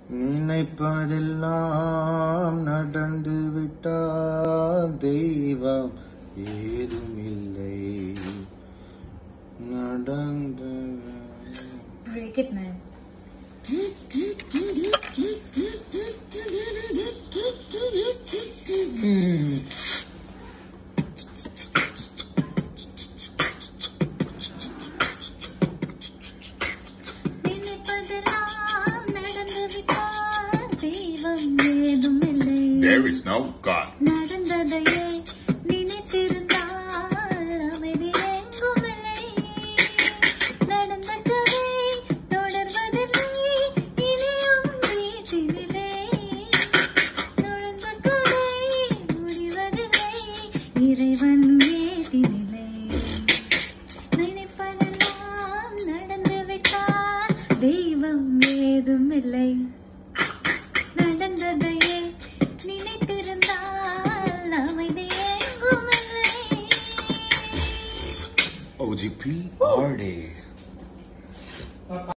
நினைப்பதெல்லாம் நடந்து விட்டால் தெய்வம் ஏதுமில்லை நடந்து Break it, man. நினைப்பதெல்லாம் நடந்து விட்டால் தெய்வம் ஏதுமில்லை There is no God. நடந்ததையே நினைத்திருந்தால் அமைதி எங்குமில்லை நடந்த கதை தொடர்வதில்லை இனியும் வீட்டினிலே நடந்த கதை முடிவதில்லை இறைவன் ஏதினிலே நினைப்பதெல்லாம் நடந்து விட்டால் தெய்வம் ஏதுமில்லை நடந்ததையே நினைத்திருந்தால் அமைதி எங்குமில்லை OGP Party.